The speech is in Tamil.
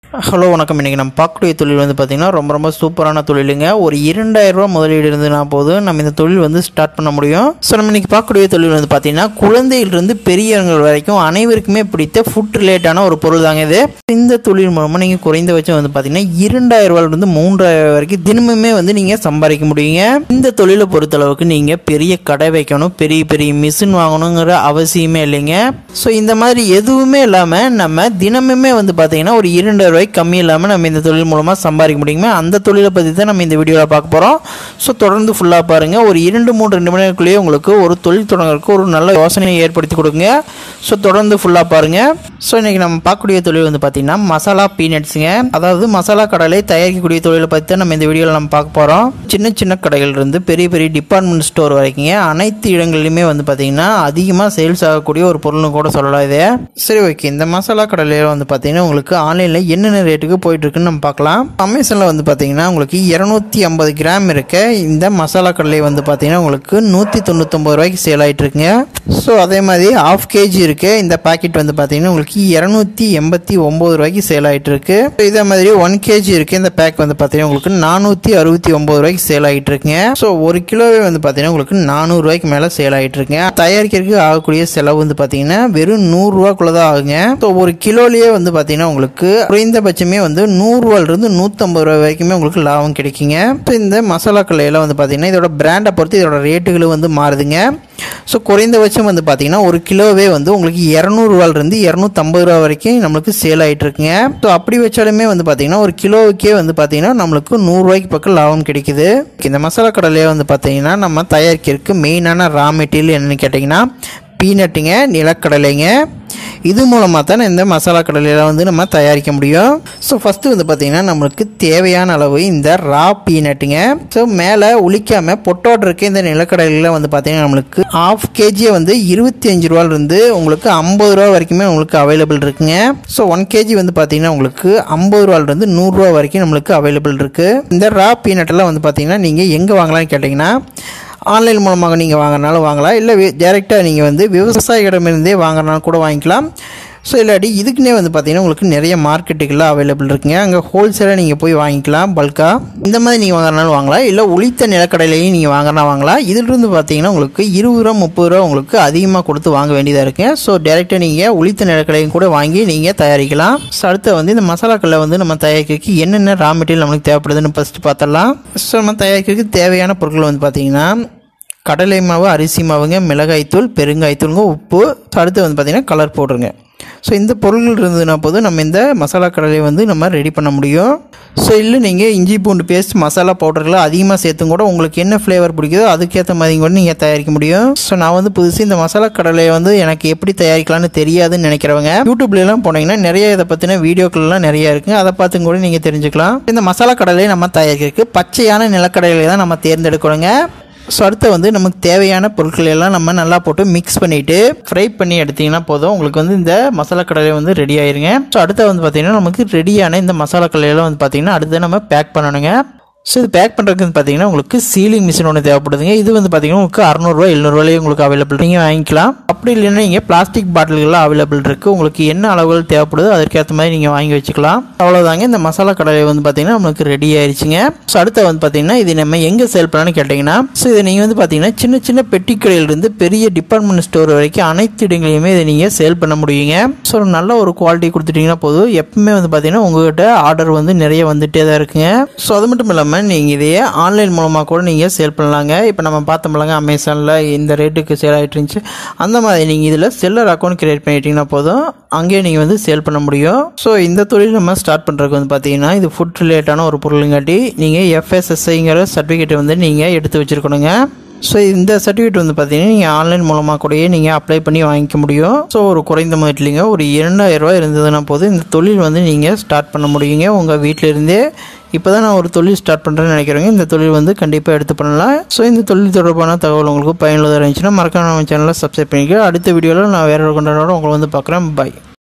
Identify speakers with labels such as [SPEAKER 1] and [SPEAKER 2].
[SPEAKER 1] ஹலோ வணக்கம் இன்றைக்கி நம்ம பார்க்கக்கூடிய தொழில் வந்து பார்த்திங்கன்னா ரொம்ப ரொம்ப சூப்பரான தொழிலுங்க ஒரு இரண்டாயிரம் ரூபாய் முதலீடு இருந்ததுனா போதும் நம்ம இந்த தொழில் வந்து ஸ்டார்ட் பண்ண முடியும் ஸோ நம்ம இன்றைக்கி பார்க்கக்கூடிய தொழில் வந்து பார்த்திங்கன்னா குழந்தையிலிருந்து பெரியவங்கள் வரைக்கும் அனைவருக்குமே பிடித்த ஃபுட் ரிலேட்டான ஒரு பொருள் தாங்க இது இந்த தொழில் மூலமாக நீங்கள் குறைந்தபட்சம் வந்து பார்த்திங்கன்னா இரண்டாயிரம் ரூபாயிலிருந்து மூன்றாயிரம் வரைக்கும் தினமுமே வந்து நீங்கள் சம்பாதிக்க முடியுங்க இந்த தொழிலை பொறுத்தளவுக்கு நீங்கள் பெரிய கடை வைக்கணும் பெரிய பெரிய மிஷின் வாங்கணுங்கிற அவசியமே இல்லைங்க ஸோ இந்த மாதிரி எதுவுமே இல்லாமல் நம்ம தினமுமே வந்து பார்த்திங்கன்னா ஒரு இரண்டாயிரம் ரூபாய்க்கு கம்மி இல்லாமல் நம்ம இந்த தொழில் மூலமாக சம்பாதிக்க முடியுமே அந்த தொழிலை பற்றி தான் நம்ம இந்த வீடியோவில் பார்க்க போகிறோம் ஸோ தொடர்ந்து ஃபுல்லாக பாருங்கள் ஒரு இரண்டு மூன்று ரெண்டு மணி நேரத்துக்குள்ளேயே உங்களுக்கு ஒரு தொழில் தொடங்குறதுக்கு ஒரு நல்ல யோசனையை ஏற்படுத்தி கொடுங்க ஸோ தொடர்ந்து ஃபுல்லாக பாருங்கள் ஸோ இன்றைக்கி நம்ம பார்க்கக்கூடிய தொழில் வந்து பார்த்திங்கன்னா மசாலா பீனட்ஸுங்க அதாவது மசாலா கடலை தயாரிக்கக்கூடிய தொழிலை பற்றி தான் நம்ம இந்த வீடியோவில் நம்ம பார்க்க போகிறோம் சின்ன சின்ன கடைகள் இருந்து பெரிய பெரிய டிபார்ட்மெண்ட் ஸ்டோர் வரைக்குங்க அனைத்து இடங்கள்லையுமே வந்து பார்த்திங்கன்னா அதிகமாக சேல்ஸ் ஆகக்கூடிய ஒரு பொருள்னு கூட சொல்லலாம் இது சரி ஓகே இந்த மசாலா கடையில் வந்து பார்த்தீங்கன்னா உங்களுக்கு ஆன்லைனில் என்னென்ன ரேட்டுக்கு போயிட்டு இருக்குன்னு நம்ம பார்க்கலாம் அமேசானில் வந்து பார்த்தீங்கன்னா உங்களுக்கு இரநூத்தி ஐம்பது கிராம் இருக்க இந்த மசாலா கடலை வந்து பார்த்தீங்கன்னா உங்களுக்கு நூற்றி தொண்ணூத்தொம்பது ரூபாய்க்கு சேல் ஆகிட்டு இருக்குங்க ஸோ அதே மாதிரி ஆஃப் கேஜி இருக்கு இந்த பாக்கெட் வந்து பார்த்தீங்கன்னா உங்களுக்கு இரநூத்தி எண்பத்தி ஒம்பது ரூபாய்க்கு சேல் ஆகிட்டு இருக்கு So, இதே மாதிரி ஒன் கேஜி இருக்கு இந்த பேக் வந்து பார்த்தீங்கன்னா உங்களுக்கு நானூற்றி அறுபத்தி ஒம்பது ரூபாய்க்கு சேல் ஆகிட்டு இருக்குங்க ஸோ ஒரு கிலோவே வந்து பார்த்தீங்கன்னா உங்களுக்கு நானூறு ரூபாய்க்கு மேலே சேல் ஆகிட்டு இருக்குங்க தயாரிக்கிறதுக்கு ஆகக்கூடிய செலவு வந்து பார்த்தீங்கன்னா வெறும் நூறுரூவாக்குள்ள தான் ஆகுங்க ஸோ ஒரு கிலோலேயே வந்து பார்த்தீங்கன்னா உங்களுக்கு குறைந்தபட்சமே வந்து நூறுரூவாலிருந்து நூற்றம்பது ரூபா வரைக்குமே உங்களுக்கு லாபம் கிடைக்குங்க இப்போ இந்த மசாலா கல்லையெல்லாம் வந்து பார்த்தீங்கன்னா இதோட பிராண்டை பொறுத்து இதோட ரேட்டுகளும் வந்து மாறுதுங்க ஸோ குறைந்தபட்சம் வந்து பார்த்தீங்கன்னா ஒரு கிலோவே வந்து உங்களுக்கு இரநூறுவாலிருந்து இரநூத்தம்பது ரூபா வரைக்கும் நம்மளுக்கு சேல் ஆகிட்டு இருக்குங்க ஸோ அப்படி வச்சாலுமே வந்து பார்த்தீங்கன்னா ஒரு கிலோவுக்கே வந்து பார்த்தீங்கன்னா நம்மளுக்கு நூறுரூவாய்க்கு பக்கம் லாபம் கிடைக்குது இந்த மசாலா கடலையே வந்து பார்த்தீங்கன்னா நம்ம தயாரிக்கிறதுக்கு மெயினான ரா மெட்டீரியல் என்னன்னு கேட்டிங்கன்னா பீனட்டுங்க நிலக்கடலைங்க இது மூலமாக தான் இந்த மசாலா கடலையெல்லாம் வந்து நம்ம தயாரிக்க முடியும் ஸோ ஃபஸ்ட்டு வந்து பார்த்திங்கன்னா நம்மளுக்கு தேவையான அளவு இந்த ரா பீனட்டுங்க ஸோ மேலே உளிக்காமல் பொட்டோட இருக்க இந்த நிலக்கடலையில் வந்து பார்த்திங்கன்னா நம்மளுக்கு ஆஃப் கேஜியை வந்து இருபத்தி அஞ்சு ரூபாயிலிருந்து உங்களுக்கு ஐம்பது ரூபா வரைக்குமே உங்களுக்கு அவைலபிள் இருக்குங்க ஸோ ஒன் கேஜி வந்து பார்த்திங்கன்னா உங்களுக்கு ஐம்பது ரூபாயிலிருந்து நூறுரூவா வரைக்கும் நம்மளுக்கு அவைலபிள் இருக்குது இந்த ரா பீனட்டெல்லாம் வந்து பார்த்திங்கன்னா நீங்கள் எங்கே வாங்கலாம்னு கேட்டிங்கன்னா ஆன்லைன் மூலமாக நீங்கள் வாங்குறனாலும் வாங்கலாம் இல்லை டேரெக்டாக நீங்கள் வந்து விவசாயிகளிடமிருந்தே வாங்குறனாலும் கூட வாங்கிக்கலாம் ஸோ இல்லாட்டி இதுக்குன்னே வந்து பார்த்தீங்கன்னா உங்களுக்கு நிறைய மார்க்கெட்டுகள்லாம் அவைலபிள் இருக்குங்க அங்கே ஹோல்சேலாக நீங்கள் போய் வாங்கிக்கலாம் பல்காக இந்த மாதிரி நீங்கள் வாங்குறனாலும் வாங்கலாம் இல்லை உளித்த நிலக்கடையிலையும் நீங்கள் வாங்கினா வாங்கலாம் இதிலிருந்து பார்த்தீங்கன்னா உங்களுக்கு இருபது ரூபா முப்பது ரூபா உங்களுக்கு அதிகமாக கொடுத்து வாங்க வேண்டியதாக இருக்குங்க ஸோ டேரெக்டாக நீங்கள் உளித்த நிலக்கடையும் கூட வாங்கி நீங்கள் தயாரிக்கலாம் ஸோ அடுத்து வந்து இந்த மசாலாக்களை வந்து நம்ம தயாரிக்கிறதுக்கு என்னென்ன ரா மெட்டீரியல் நம்மளுக்கு தேவைப்படுதுன்னு ஃபஸ்ட்டு பார்த்தலாம் ஸோ நம்ம தயாரிக்கிறதுக்கு தேவையான பொருட்கள் வந்து பார்த்தீங்கன்னா கடலை மாவு அரிசி மாவுங்க மிளகாய்த்தூள் பெருங்காய்த்தூளுங்க உப்பு அடுத்து வந்து பார்த்திங்கன்னா கலர் பவுடருங்க ஸோ இந்த பொருள்கள் இருந்ததுன்னா போதும் நம்ம இந்த மசாலா கடலையை வந்து நம்ம ரெடி பண்ண முடியும் ஸோ இல்லை நீங்கள் இஞ்சி பூண்டு பேஸ்ட் மசாலா பவுடர்களை அதிகமாக சேர்த்தும் கூட உங்களுக்கு என்ன ஃப்ளேவர் பிடிக்குதோ அதுக்கேற்ற மாதிரி கூட நீங்கள் தயாரிக்க முடியும் ஸோ நான் வந்து புதுசு இந்த மசாலா கடலையை வந்து எனக்கு எப்படி தயாரிக்கலாம்னு தெரியாதுன்னு நினைக்கிறவங்க யூடியூப்லலாம் போனீங்கன்னா நிறைய இதை பற்றின வீடியோக்கள்லாம் நிறைய இருக்குங்க அதை பார்த்து கூட நீங்கள் தெரிஞ்சுக்கலாம் இந்த மசாலா கடலையை நம்ம தயாரிக்கிறதுக்கு பச்சையான நிலக்கடலையை தான் நம்ம தேர்ந்தெடுக்கணுங்க ஸோ அடுத்து வந்து நமக்கு தேவையான பொருட்கள் எல்லாம் நம்ம நல்லா போட்டு மிக்ஸ் பண்ணிவிட்டு ஃப்ரை பண்ணி எடுத்தீங்கன்னா போதும் உங்களுக்கு வந்து இந்த மசாலா கடலை வந்து ரெடி ஆயிருங்க ஸோ அடுத்து வந்து பார்த்தீங்கன்னா நமக்கு ரெடியான இந்த மசாலா கடையெல்லாம் வந்து பார்த்தீங்கன்னா அடுத்து நம்ம பேக் பண்ணணுங்க ஸோ இது பேக் பண்ணுறதுக்கு வந்து பார்த்தீங்கன்னா உங்களுக்கு சீலிங் மிஷின் ஒன்று தேவைப்படுதுங்க இது வந்து பார்த்தீங்கன்னா உங்களுக்கு அறநூறுவா எழுநூறுவாலேயே உங்களுக்கு அவைலபிள் நீங்கள் வாங்கிக்கலாம் அப்படி இல்லைன்னா நீங்கள் பிளாஸ்டிக் பாட்டில்கள்லாம் அவைலபிள் இருக்குது உங்களுக்கு என்ன அளவுகள் தேவைப்படுதோ அதற்கேற்ற மாதிரி நீங்கள் வாங்கி வச்சுக்கலாம் அவ்வளோதாங்க இந்த மசாலா கடலை வந்து பார்த்தீங்கன்னா நம்மளுக்கு ரெடி ஆயிடுச்சுங்க ஸோ அடுத்து வந்து பார்த்தீங்கன்னா இது நம்ம எங்கே சேல் பண்ணலாம்னு கேட்டிங்கன்னா ஸோ இதை நீங்கள் வந்து பார்த்தீங்கன்னா சின்ன சின்ன பெட்டி கடையிலிருந்து பெரிய டிபார்ட்மெண்ட் ஸ்டோர் வரைக்கும் அனைத்து இடங்களையுமே இதை நீங்கள் சேல் பண்ண முடியுங்க ஸோ நல்ல ஒரு குவாலிட்டி கொடுத்துட்டிங்கன்னா போதும் எப்பவுமே வந்து பார்த்தீங்கன்னா உங்கள்கிட்ட ஆர்டர் வந்து நிறைய வந்துகிட்டே தான் இருக்குங்க ஸோ அது மட்டும் இல்லாமல் நீங்கள் இதையே ஆன்லைன் மூலமாக கூட நீங்கள் சேல் பண்ணலாங்க இப்போ நம்ம பார்த்தோம்லங்க அமேசானில் இந்த ரேட்டுக்கு சேல் ஆகிட்டு இருந்துச்சு அந்த மாதிரி நீங்கள் இதில் செல்லர் அக்கௌண்ட் கிரியேட் பண்ணிட்டீங்கன்னா போதும் அங்கேயே நீங்கள் வந்து சேல் பண்ண முடியும் ஸோ இந்த தொழில் நம்ம ஸ்டார்ட் பண்ணுறதுக்கு வந்து பார்த்தீங்கன்னா இது ஃபுட் ரிலேட்டான ஒரு பொருளுங்காட்டி நீங்கள் எஃப்எஸ்எஸ்ஐங்கிற சர்டிஃபிகேட் வந்து நீங்கள் எடுத்து வச்சுருக்கணுங்க ஸோ இந்த சர்டிஃபிகேட் வந்து பார்த்தீங்கன்னா நீங்கள் ஆன்லைன் மூலமாக கூடயே நீங்கள் அப்ளை பண்ணி வாங்கிக்க முடியும் ஸோ ஒரு குறைந்த முதலீங்க ஒரு இரண்டாயிரம் ரூபாய் இருந்ததுன்னா போதும் இந்த தொழில் வந்து நீங்கள் ஸ்டார்ட் பண்ண முடியுங்க உங்கள் வீட்டில் இருந்தே இப்போ தான் நான் ஒரு தொழில் ஸ்டார்ட் பண்ணுறேன்னு நினைக்கிறேங்க இந்த தொழில் வந்து கண்டிப்பாக எடுத்து பண்ணலாம் ஸோ இந்த தொழில் தொடர்பான தகவல் உங்களுக்கு பயனுள்ளதாக இருந்துச்சுன்னா மறக்காம நம்ம சேனலை சப்ஸ்கிரைப் பண்ணிக்க அடுத்த வீடியோவில் நான் வேற ஒரு கொண்டாடோட உங்களை வந்து பார்க்குறேன் பை